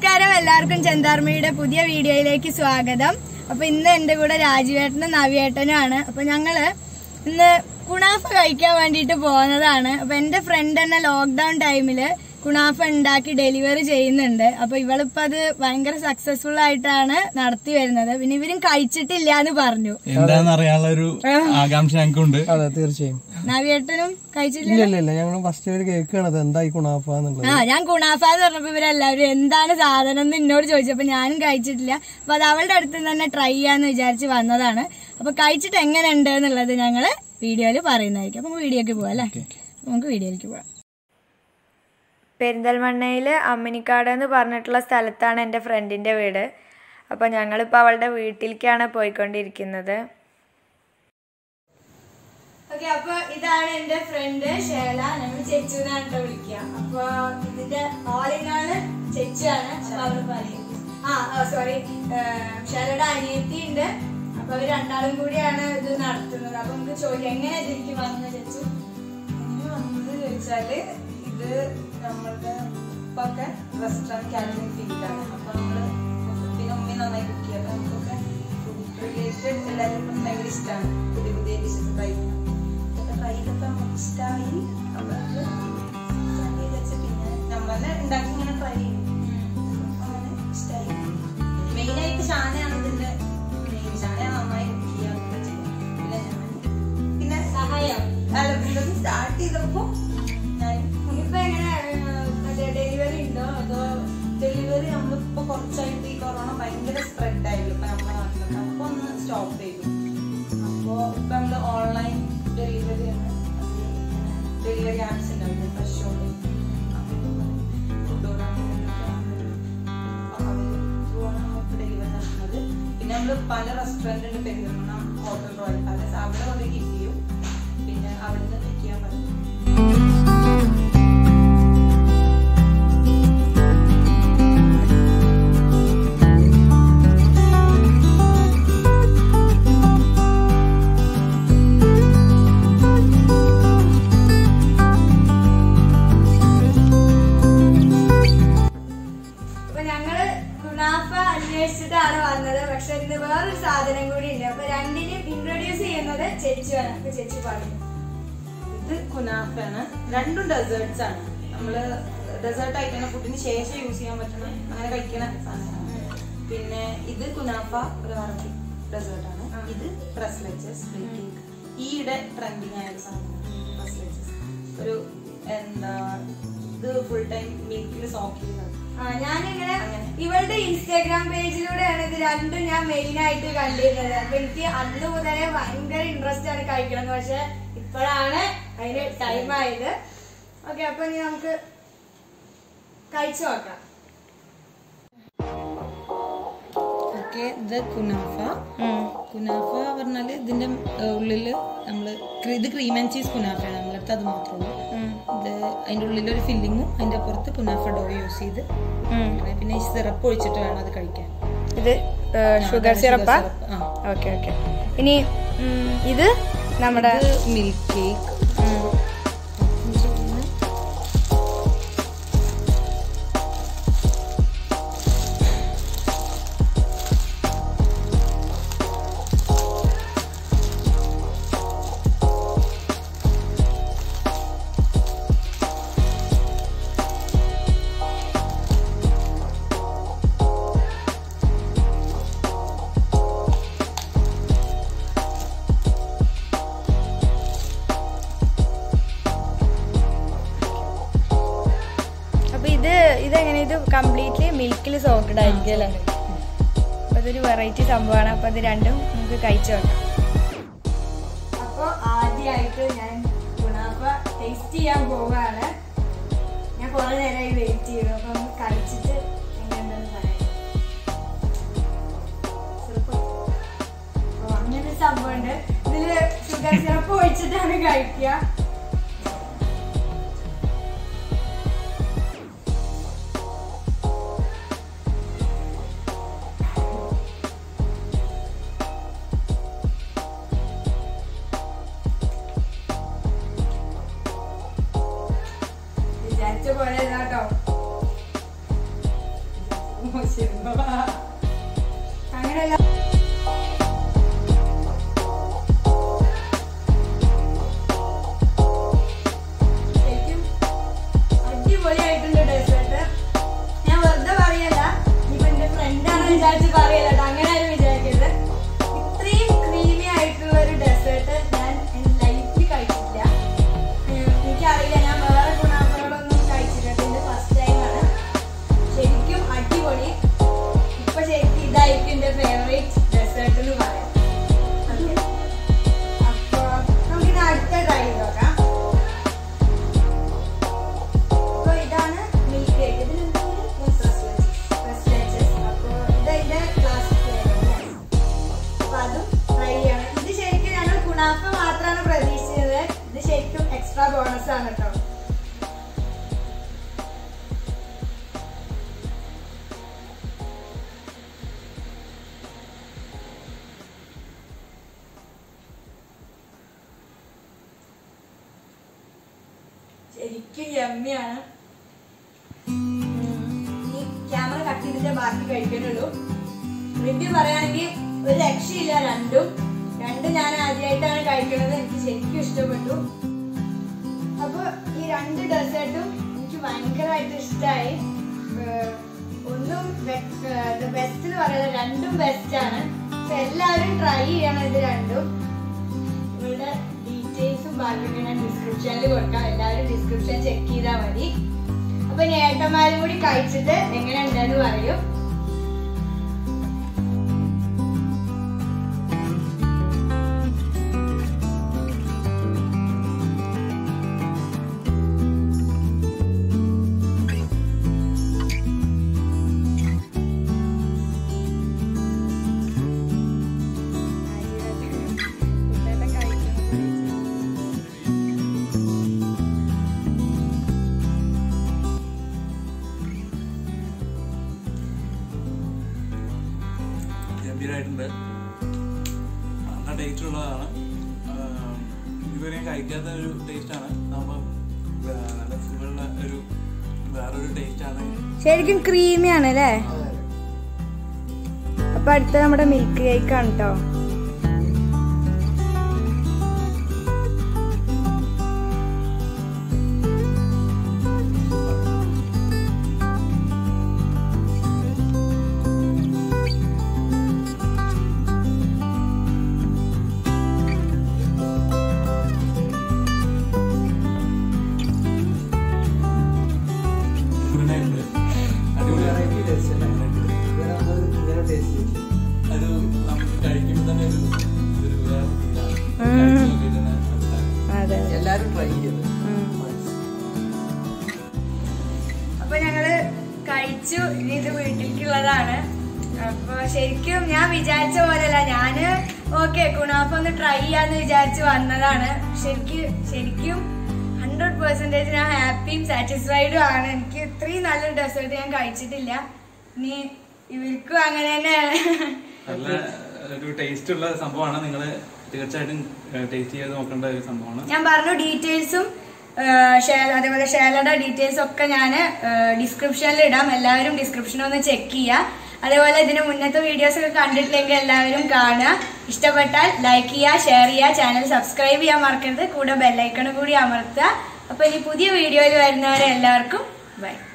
നമസ്കാരം എല്ലാവർക്കും ചെന്താർമയുടെ പുതിയ വീഡിയോയിലേക്ക് സ്വാഗതം അപ്പൊ ഇന്ന് എന്റെ കൂടെ രാജുവേട്ടനും നവിയേട്ടനും ആണ് അപ്പൊ ഞങ്ങള് ഇന്ന് കുണാഫ കഴിക്കാൻ വേണ്ടിയിട്ട് പോകുന്നതാണ് അപ്പൊ എന്റെ ഫ്രണ്ട് തന്നെ ലോക്ക്ഡൌൺ ടൈമില് കുണാഫ ഉണ്ടാക്കി ഡെലിവറി ചെയ്യുന്നുണ്ട് അപ്പൊ ഇവളിപ്പോ അത് ഭയങ്കര സക്സസ്ഫുൾ ആയിട്ടാണ് നടത്തി വരുന്നത് പിന്നെ ഇവരും കഴിച്ചിട്ടില്ല എന്ന് പറഞ്ഞു എന്താന്ന് അറിയാനുള്ള ഒരു ആകാംക്ഷ ഞങ്ങൾക്കുണ്ട് അതെ തീർച്ചയായും നവിയേട്ടനും കഴിച്ചിട്ടില്ല ഇല്ല ഇല്ല ഇല്ല ഞങ്ങൾ ഫസ്റ്റ് ഒരു കേൾക്കുകയാണത് എന്തായി കുണാഫ എന്നുള്ളത് ആ ഞാൻ കുണാഫ എന്ന് പറഞ്ഞപ്പോ ഇവരെല്ലാവരും എന്താണ് സാധനം എന്ന് എന്നോട് ചോദിച്ചപ്പോ ഞാനും കഴിച്ചിട്ടില്ല അപ്പൊ അത് അവളുടെ അടുത്ത് നിന്ന് തന്നെ ട്രൈ ചെയ്യാന്ന് വിചാരിച്ച് വന്നതാണ് അപ്പൊ കഴിച്ചിട്ട് എങ്ങനെയുണ്ട് എന്നുള്ളത് ഞങ്ങള് വീഡിയോയിൽ പറയുന്നതായിരിക്കും അപ്പൊ വീഡിയോക്ക് പോവാം അല്ലേ നമുക്ക് വീഡിയോയിലേക്ക് പോവാം പെരിന്തൽമണ്ണയിൽ അമ്മിനിക്കാട് എന്ന് പറഞ്ഞിട്ടുള്ള സ്ഥലത്താണ് എൻ്റെ ഫ്രണ്ടിൻ്റെ വീട് അപ്പോൾ ഞങ്ങളിപ്പോൾ അവളുടെ വീട്ടിലേക്കാണ് പോയിക്കൊണ്ടിരിക്കുന്നത് ഓക്കെ അപ്പൊ ഇതാണ് എന്റെ ഫ്രണ്ട് ഷേല ഞങ്ങൾ ചെച്ചു എന്നാണ് കേട്ടോ വിളിക്കുക അപ്പൊ ഇതിന്റെ ഓളിനാണ് ചെച്ചുവാണ് അപ്പൊ അവര് പറയും ആ സോറി ഷേലയുടെ അനിയത്തി ഉണ്ട് അപ്പൊ അവര് രണ്ടാളും കൂടിയാണ് ഇത് നടത്തുന്നത് അപ്പൊ നമുക്ക് ചോദിക്കാം എങ്ങനെ ഇതിലേക്ക് വന്നത് ചെച്ചു ഇനി വന്നത് ചോദിച്ചാല് ഇത് നമ്മളുടെ ഉപ്പൊക്കെ റെസ്റ്റോറൻറ്റ് കാറ്ററിംഗ് ഫീൽഡാണ് അപ്പൊ നമ്മള് പിന്നെ ഉമ്മി നന്നായി കുക്ക് ചെയ്യാം അപ്പൊ നമുക്കൊക്കെ ഫുഡ് റിലേറ്റഡ് എല്ലാവർക്കും ഭയങ്കര ഇഷ്ടമാണ് പുതിയ പുതിയ ഡിഷസ് ട്രൈ ചെയ്യാൻ അതൊക്കെ ട്രൈ ചെയ്തപ്പോ നമുക്ക് ഇഷ്ടമായി അപ്പൊ അത് try ചെയ്ത് വെച്ച് പിന്നെ നമ്മൾ തന്നെ ഉണ്ടാക്കി ഇങ്ങനെ ട്രൈ ചെയ്യും അങ്ങനെ ഇഷ്ടമായി മെയിനായിട്ട് ഷാനയാണ് ഇതിന്റെ മെയിൻ ഷാനയാണ് നന്നായി കുക്ക് ചെയ്യാൻ ചെയ്യാം പിന്നെ ഞാൻ പിന്നെ സഹായം അല്ല ബിസിനസ് സ്റ്റാർട്ട് ചെയ്തപ്പോ ഞാൻ ഇപ്പൊ എങ്ങനെ മറ്റേ ഡെലിവറി ഉണ്ടോ അതോ ഡെലിവറി നമ്മളിപ്പോ കുറച്ചായിട്ട് ഈ കൊറോണ ഭയങ്കര സ്പ്രെഡ് ആയിരുന്നു ഇപ്പൊ നമ്മുടെ നാട്ടിലൊക്കെ അപ്പൊ ഒന്ന് സ്റ്റോപ്പ് ചെയ്തു അപ്പോ ഇപ്പൊ നമ്മള് ഓൺലൈൻ ഡെലിവറി ആണ് ഡെലിവറി ആപ്സ് ഉണ്ടായിരുന്നു ഫ്രഷ് ഓർഡർ ഡെലിവറി നടത്തുന്നത് പിന്നെ നമ്മള് പല റെസ്റ്റോറന്റ് ഉണ്ട് പെരുന്തൽമണ്ണ ഹോട്ടൽ റോയൽ പാലസ് അവിടെ കൊണ്ട് കിറ്റ് ചെയ്യും പിന്നെ അവിടുന്ന് പിക്ക് ചെയ്യാൻ പറ്റും അപ്പൊ ഞങ്ങള് കുണാഫ അന്വേഷിച്ചിട്ടാണ് വന്നത് പക്ഷെ ഇന്ന് വേറൊരു സാധനം കൂടി ഉണ്ട് അപ്പൊ രണ്ടിനും ഇൻട്രൊഡ്യൂസ് ചെയ്യുന്നത് ചേച്ചിയാണ് അപ്പൊ ചേച്ചി പറഞ്ഞു ഇത് കുനാഫയാണ് രണ്ടും ഡെസേർട്സ് ആണ് നമ്മള് ഡെസേർട്ട് ആയിട്ടാണ് ഫുഡിന് ശേഷം യൂസ് ചെയ്യാൻ പറ്റണ അങ്ങനെ കഴിക്കണ സാധനമാണ് പിന്നെ ഇത് കുനാഫ ഒരു അറബി ഡെസേർട്ട് ആണ് ഇത് പ്രസ്ലെച്ചസ് കേക്ക് ഈയിടെ ട്രെൻഡിങ് ആയ ഒരു സാധനമാണ് പ്രസ്ലെച്ചസ് ഒരു എന്താ ഇത് ഫുൾ ടൈം മിൽക്കിൽ സോക്ക് ചെയ്യുന്നത് ആ ഞാനിങ്ങനെ അങ്ങനെ. ഇവളുടെ ഇൻസ്റ്റാഗ്രാം പേജിലൂടെയാണ് ഇത് രണ്ടും ഞാൻ മെയിൻ ആയിട്ട് കണ്ടിരുന്നത് അപ്പൊ എനിക്ക് അന്ന് മുതലേ ഭയങ്കര ഇൻട്രസ്റ്റ് ആണ് കഴിക്കണം പക്ഷെ ഇപ്പോഴാണ് അതിന് ടൈം ആയത് ഓക്കെ അപ്പൊ ഇനി നമുക്ക് കഴിച്ചു നോക്കാം ഓക്കെ ഇത് കുനാഫ കുനാഫ പറഞ്ഞാല് ഇതിന്റെ ഏഹ്, ഉള്ളില് നമ്മള് ക്രീ- ഇത് ക്രീം ആൻഡ് ചീസ് കുനാഫയാണ് നമ്മളടുത്ത് അത് മാത്രമേ ഉള്ളൂ ഇത് അതിന്റെ ഉള്ളിൽ ഒരു ഫില്ലിങ്ങും അതിന്റെ പുറത്ത് കുനാഫ ഡോ യൂസ് ചെയ്ത് അങ്ങനെ പിന്നെ ഈ സിറപ്പ് ഒഴിച്ചിട്ട് വേണം അത് കഴിക്കാൻ ഇത് ഷുഗർ അതാണ് സിറപ്പാ syrup. ആ. ഓക്കെ ഓക്കെ ഇനി ഉം, ഇത് നമ്മുടെ ഇത് മിൽക്ക് കേക്ക് അപ്പൊ ഇത് ഇതെങ്ങനെ ഇത് കംപ്ലീറ്റ്ലി മിൽക്കിൽ സോക്ക്ഡ് ആയിരിക്കും അല്ലേ അപ്പൊ ഇതൊരു വെറൈറ്റി സംഭവമാണ് അപ്പൊ ഇത് രണ്ടും നമുക്ക് കഴിച്ചു നോക്കാം അപ്പൊ ആദ്യമായിട്ട് ഞാൻ ഗുണാപ്പ ടേസ്റ്റ് ചെയ്യാൻ പോവാണ് ഞാൻ കുറെ നേരമായി വെയിറ്റ് ചെയ്തു അപ്പൊ ഒന്ന് കഴിച്ചിട്ട് എങ്ങനെയുണ്ടെന്ന് പറയാം സിറപ്പ് ഓ, അങ്ങനൊരു സംഭവമുണ്ട് ഇതില് ഷുഗർ സിറപ്പ് ഒഴിച്ചിട്ടാണ് കഴിക്കുക വിചാരിച്ച പോലെ ഇതാട്ടോ മോശമായിരുന്നു. അങ്ങനെയല്ല ശരിക്കും അടിപൊളിയായിട്ടുണ്ട് ഡെസേർട്ട് ഞാൻ വെറുതെ പറയല്ല ഇപ്പൊ എന്റെ ഫ്രണ്ടാണ് വിചാരിച്ച് പറയല്ല ട്ടോ. അങ്ങനെ ആരും വിചാരിക്കരുത് ഇത്രയും ക്രീമി ആയിട്ടുള്ള ഒരു ഡെസേർട്ട് ഞാൻ എന്റെ ലൈഫിൽ കഴിച്ചിട്ടില്ല ഏഹ് എനിക്കറിയില്ല ഞാൻ വേറെ ഗുണാഫകളൊന്നും കഴിച്ചിട്ടുണ്ട് ഇത് ഫസ്റ്റ് ടൈമാണ് ശരിക്കും അടിപൊളി ഇപ്പൊ ശരിക്കും ഇതായിരിക്കും എന്റെ ഫേവറേറ്റ് ഡെസേർട്ട് എന്ന് പറയാം Okay. അപ്പൊ നമുക്കിത് അടുത്ത ട്രൈ ചെയ്ത് നോക്കാം അപ്പൊ ഇതാണ് മിൽക്ക് കേക്ക് ഇതിൽ അപ്പൊ ഇത് ഇതിന്റെ ക്ലാസിക് അപ്പൊ അതും ട്രൈ ചെയ്യണം ഇത് ശരിക്കും ഞങ്ങൾ കുണാഫ മാത്രമാണ് പ്രതീക്ഷിച്ചത് ഇത് ശരിക്കും എക്സ്ട്രാ ബോണസ് ആണ് കേട്ടോ ശരിക്കും യമ്മിയാണ് ഈ ക്യാമറ കട്ട് ചെയ്തിട്ട് ബാക്കി കഴിക്കാനുള്ളൂ റിവ്യൂ പറയുകയാണെങ്കിൽ ഒരു രക്ഷയില്ല രണ്ടും രണ്ടും ഞാൻ ആദ്യമായിട്ടാണ് കഴിക്കുന്നത് എനിക്ക് ശരിക്കും ഇഷ്ടപ്പെട്ടു അപ്പൊ ഈ രണ്ട് ഡെസേർട്ടും എനിക്ക് ഭയങ്കരമായിട്ട് ഇഷ്ടമായി ഒന്നും ബെസ്റ്റ് എന്ന് പറയുന്നത് രണ്ടും ബെസ്റ്റ് ആണ് അപ്പൊ എല്ലാവരും ട്രൈ ചെയ്യണം ഇത് രണ്ടും ഇവരുടെ ഡീറ്റെയിൽസും ബാക്കിയൊക്കെ ഞാൻ ഡിസ്ക്രിപ്ഷനിൽ കൊടുക്കാം എല്ലാവരും ഡിസ്ക്രിപ്ഷൻ ചെക്ക് ചെയ്താൽ മതി അപ്പൊ ഇനി ഏട്ടന്മാരും കൂടി കഴിച്ചിട്ട് എങ്ങനെ ഉണ്ടെന്ന് പറയും ഗംഭീരമായിട്ടുണ്ട് നല്ല ടേസ്റ്റ് ഉള്ളതാണ് ആം, ഇതുവരെ ഞാൻ കഴിക്കാത്ത ഒരു ടേസ്റ്റ് ആണ് അപ്പം നല്ല സുഖമുള്ള ഒരു വേറൊരു ടേസ്റ്റ് ആണ് ശരിക്കും ക്രീമി ആണ് അല്ലേ അപ്പൊ അടുത്ത നമ്മുടെ മിൽക്ക് കേക്ക് ആണ് കേട്ടോ സൂര്യനായിട്ടുണ്ട് അടിപൊളിയാണ് ഇങ്ങനെ നമ്മൾ ഇങ്ങനെ ടേസ്റ്റ് ചെയ്യും അത് നമുക്ക് കഴിക്കുമ്പോൾ തന്നെ ഒരു ഒരു വേറെ ഇതാണ്. കഴിച്ച് നോക്കിയിട്ട് തന്നെ മനസ്സിലാകും. അതെ എല്ലാരും ട്രൈ ചെയ്ത് അപ്പൊ ഞങ്ങള് കഴിച്ചു ഇനി ഇത് വീട്ടിലേക്കുള്ളതാണ് അപ്പൊ ശരിക്കും ഞാൻ വിചാരിച്ച പോലെയല്ല ഞാന് ഓക്കെ കുണാഫ ഒന്ന് ട്രൈ ചെയ്യാന്ന് വിചാരിച്ച് വന്നതാണ് ശരിക്കും ശരിക്കും ഹൺഡ്രഡ് പെർസെന്റേജ് ഞാൻ ഹാപ്പിയും സാറ്റിസ്ഫൈഡും ആണ് എനിക്ക് ഇത്രയും നല്ലൊരു ഡെസേർട്ട് ഞാൻ കഴിച്ചിട്ടില്ല ഇനി ഇവർക്കും അങ്ങനെ തന്നെയാണ് നല്ല ഒരു ടേസ്റ്റ് ഉള്ള സംഭവമാണ് നിങ്ങൾ തീർച്ചയായിട്ടും ടേസ്റ്റ് ചെയ്ത് നോക്കേണ്ട ഒരു സംഭവമാണ് ഞാൻ പറഞ്ഞു ഡീറ്റെയിൽസും അതേപോലെ ഷേലയുടെ ഡീറ്റെയിൽസ് ഒക്കെ ഞാൻ ഡിസ്ക്രിപ്ഷനിൽ ഇടാം എല്ലാവരും ഡിസ്ക്രിപ്ഷൻ ഒന്ന് ചെക്ക് ചെയ്യുക അതേപോലെ ഇതിന് മുന്നത്തെ വീഡിയോസ് ഒക്കെ കണ്ടിട്ടില്ലെങ്കിൽ എല്ലാവരും കാണുക ഇഷ്ടപ്പെട്ടാൽ ലൈക്ക് ചെയ്യുക ഷെയർ ചെയ്യുക ചാനൽ സബ്സ്ക്രൈബ് ചെയ്യാൻ മറക്കരുത് കൂടെ ബെല്ലൈക്കണും കൂടി അമർത്തുക അപ്പൊ ഇനി പുതിയ വീഡിയോയിൽ വരുന്നവരെ എല്ലാവർക്കും ബൈ